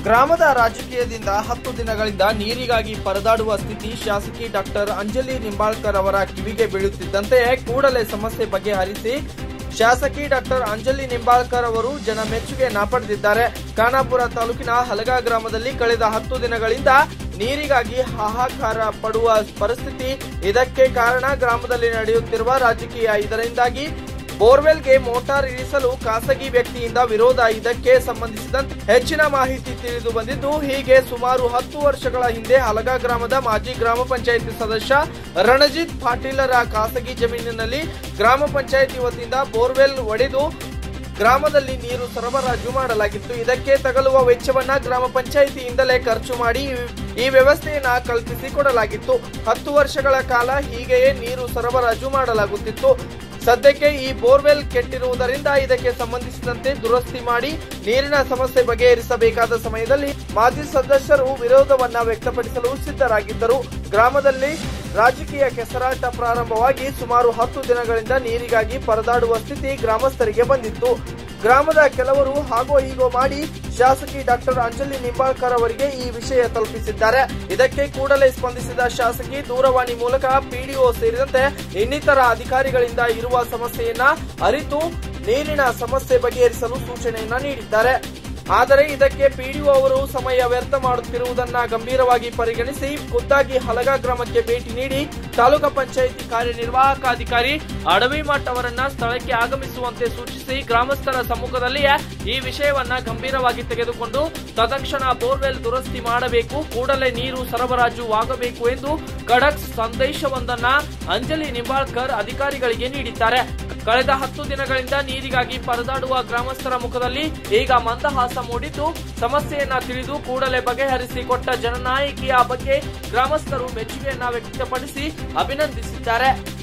ಗ್ರಾಮದ ರಾಜಕೀಯದಿಂದ ಹತ್ತು ದಿನಗಳಿಂದ ನೀರಿಗಾಗಿ ಪರದಾಡುವ ಸ್ಥಿತಿ ಶಾಸಕಿ ಡಾಕ್ಟರ್ ಅಂಜಲಿ ನಿಂಬಾಳ್ಕರ್ ಅವರ ಕಿವಿಗೆ ಬೀಳುತ್ತಿದ್ದಂತೆ ಕೂಡಲೇ ಸಮಸ್ಯೆ ಬಗೆಹರಿಸಿ ಶಾಸಕಿ ಡಾಕ್ಟರ್ ಅಂಜಲಿ ನಿಂಬಾಳ್ಕರ್ ಅವರು ಜನ ಮೆಚ್ಚುಗೆಯನ್ನ ಪಡೆದಿದ್ದಾರೆ ಖಾನಾಪುರ ತಾಲೂಕಿನ ಹಲಗಾ ಗ್ರಾಮದಲ್ಲಿ ಕಳೆದ ಹತ್ತು ದಿನಗಳಿಂದ ನೀರಿಗಾಗಿ ಹಾಹಾಕಾರ ಪಡುವ ಪರಿಸ್ಥಿತಿ ಇದಕ್ಕೆ ಕಾರಣ ಗ್ರಾಮದಲ್ಲಿ ನಡೆಯುತ್ತಿರುವ ರಾಜಕೀಯ ಇದರಿಂದಾಗಿ ಬೋರ್ವೆಲ್ಗೆ ಮೋಟಾರ್ ಇಳಿಸಲು ಖಾಸಗಿ ವ್ಯಕ್ತಿಯಿಂದ ವಿರೋಧ ಇದಕ್ಕೆ ಸಂಬಂಧಿಸಿದಂತೆ ಹೆಚ್ಚಿನ ಮಾಹಿತಿ ತಿಳಿದು ಬಂದಿದ್ದು ಹೀಗೆ ಸುಮಾರು ಹತ್ತು ವರ್ಷಗಳ ಹಿಂದೆ ಹಲಗಾ ಗ್ರಾಮದ ಮಾಜಿ ಗ್ರಾಮ ಪಂಚಾಯಿತಿ ಸದಸ್ಯ ರಣಜಿತ್ ಪಾಟೀಲರ ಖಾಸಗಿ ಜಮೀನಿನಲ್ಲಿ ಗ್ರಾಮ ಪಂಚಾಯಿತಿ ವತಿಯಿಂದ ಬೋರ್ವೆಲ್ ಒಡೆದು ಗ್ರಾಮದಲ್ಲಿ ನೀರು ಸರಬರಾಜು ಮಾಡಲಾಗಿತ್ತು ಇದಕ್ಕೆ ತಗಲುವ ವೆಚ್ಚವನ್ನ ಗ್ರಾಮ ಪಂಚಾಯಿತಿಯಿಂದಲೇ ಖರ್ಚು ಮಾಡಿ ಈ ವ್ಯವಸ್ಥೆಯನ್ನ ಕಲ್ಪಿಸಿಕೊಡಲಾಗಿತ್ತು ಹತ್ತು ವರ್ಷಗಳ ಕಾಲ ಹೀಗೆಯೇ ನೀರು ಸರಬರಾಜು ಮಾಡಲಾಗುತ್ತಿತ್ತು ಸದ್ಯಕ್ಕೆ ಈ ಬೋರ್ವೆಲ್ ಕೆಟ್ಟಿರುವುದರಿಂದ ಇದಕ್ಕೆ ಸಂಬಂಧಿಸಿದಂತೆ ದುರಸ್ತಿ ಮಾಡಿ ನೀರಿನ ಸಮಸ್ಯೆ ಬಗೆಹರಿಸಬೇಕಾದ ಸಮಯದಲ್ಲಿ ಮಾಜಿ ಸದಸ್ಯರು ವಿರೋಧವನ್ನ ವ್ಯಕ್ತಪಡಿಸಲು ಸಿದ್ಧರಾಗಿದ್ದರು ಗ್ರಾಮದಲ್ಲಿ ರಾಜಕೀಯ ಕೆಸರಾಟ ಪ್ರಾರಂಭವಾಗಿ ಸುಮಾರು ಹತ್ತು ದಿನಗಳಿಂದ ನೀರಿಗಾಗಿ ಪರದಾಡುವ ಸ್ಥಿತಿ ಗ್ರಾಮಸ್ಥರಿಗೆ ಬಂದಿತ್ತು ಗ್ರಾಮದ ಕೆಲವರು ಹಾಗೋ ಹೀಗೋ ಮಾಡಿ ಶಾಸಕಿ ಡಾಕ್ಟರ್ ಅಂಜಲಿ ನಿಂಬಾಳ್ಕರ್ ಅವರಿಗೆ ಈ ವಿಷಯ ತಲುಪಿಸಿದ್ದಾರೆ ಇದಕ್ಕೆ ಕೂಡಲೇ ಸ್ಪಂದಿಸಿದ ಶಾಸಕಿ ದೂರವಾಣಿ ಮೂಲಕ ಪಿಡಿಒ ಸೇರಿದಂತೆ ಇನ್ನಿತರ ಅಧಿಕಾರಿಗಳಿಂದ ಇರುವ ಸಮಸ್ಯೆಯನ್ನ ಅರಿತು ನೀರಿನ ಸಮಸ್ಯೆ ಬಗೆಹರಿಸಲು ಸೂಚನೆಯನ್ನ ನೀಡಿದ್ದಾರೆ ಆದರೆ ಇದಕ್ಕೆ ಪಿಡಿಒ ಅವರು ಸಮಯ ವ್ಯರ್ಥ ಮಾಡುತ್ತಿರುವುದನ್ನ ಗಂಭೀರವಾಗಿ ಪರಿಗಣಿಸಿ ಖುದ್ದಾಗಿ ಹಲಗಾ ಗ್ರಾಮಕ್ಕೆ ಭೇಟಿ ನೀಡಿ ತಾಲೂಕು ಪಂಚಾಯಿತಿ ಕಾರ್ಯನಿರ್ವಾಹಕ ಅಧಿಕಾರಿ ಅಡವಿ ಮಠ್ ಅವರನ್ನ ಸ್ಥಳಕ್ಕೆ ಆಗಮಿಸುವಂತೆ ಸೂಚಿಸಿ ಗ್ರಾಮಸ್ಥರ ಸಮ್ಮುಖದಲ್ಲಿಯೇ ಈ ವಿಷಯವನ್ನ ಗಂಭೀರವಾಗಿ ತೆಗೆದುಕೊಂಡು ತತ್ಕ್ಷಣ ಬೋರ್ವೆಲ್ ದುರಸ್ತಿ ಮಾಡಬೇಕು ಕೂಡಲೇ ನೀರು ಸರಬರಾಜುವಾಗಬೇಕು ಎಂದು ಖಡಕ್ ಸಂದೇಶವೊಂದನ್ನ ಅಂಜಲಿ ನಿಂಬಾಳ್ಕರ್ ಅಧಿಕಾರಿಗಳಿಗೆ ನೀಡಿದ್ದಾರೆ ಕಳೆದ ಹತ್ತು ದಿನಗಳಿಂದ ನೀರಿಗಾಗಿ ಪರದಾಡುವ ಗ್ರಾಮಸ್ಥರ ಮುಖದಲ್ಲಿ ಈಗ ಮಂದಹಾಸ ಮೂಡಿದ್ದು ಸಮಸ್ಯೆಯನ್ನ ತಿಳಿದು ಕೂಡಲೇ ಬಗೆಹರಿಸಿ ಕೊಟ್ಟ ಜನನಾಯಕಿಯ ಬಗ್ಗೆ ಗ್ರಾಮಸ್ಥರು ಮೆಚ್ಚುಗೆಯನ್ನ ವ್ಯಕ್ತಪಡಿಸಿ ಅಭಿನಂದಿಸಿದ್ದಾರೆ